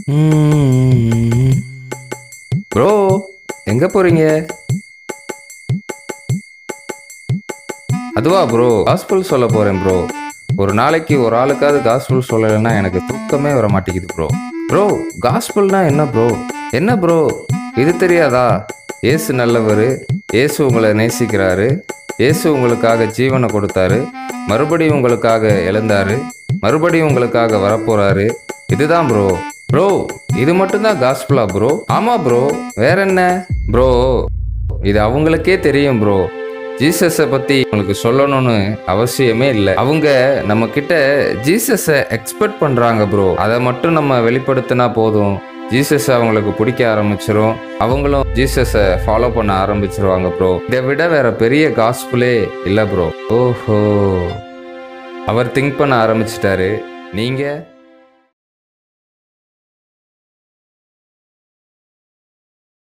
bro எங்க போறீங்க அதுவா ப்ரோ காஸ்பிள் சொல்ல போறேன் ப்ரோ ஒரு நாளைக்கு ஒரு ஆளுக்காவது காஸ்பிள் சொல்லலைன்னா எனக்கு தூக்கமே வர மாட்டேங்குது ப்ரோ ப்ரோ காஸ்பிள்னா என்ன ப்ரோ என்ன ப்ரோ இது தெரியாதா இயேசு நல்லவர் இயேசு உங்களை நேசிக்கிறாரு இயேசு உங்களுக்காக ஜீவனை கொடுத்தாரு மறுபடியும் உங்களுக்காக எழுந்தாரு மறுபடியும் உங்களுக்காக வரப்போறாரு இதுதான் ப்ரோ ப்ரோ இது மட்டும்தான் காஸ்பிளா ப்ரோ ஆமா ப்ரோ வேற என்ன ப்ரோ இது அவங்களுக்கே தெரியும் ப்ரோ ஜீசஸை பத்தி உங்களுக்கு சொல்லணும்னு அவசியமே இல்லை அவங்க நம்ம கிட்ட ஜீசஸை எக்ஸ்பெக்ட் பண்றாங்க ப்ரோ அதை மட்டும் நம்ம வெளிப்படுத்தினா போதும் ஜீசஸ் அவங்களுக்கு பிடிக்க ஆரம்பிச்சிரும் அவங்களும் ஜீசஸை ஃபாலோ பண்ண ஆரம்பிச்சிருவாங்க ப்ரோ இதை விட வேற பெரிய காஸ்பிளே இல்லை ப்ரோ ஓஹோ அவர் திங்க் பண்ண ஆரம்பிச்சிட்டாரு நீங்க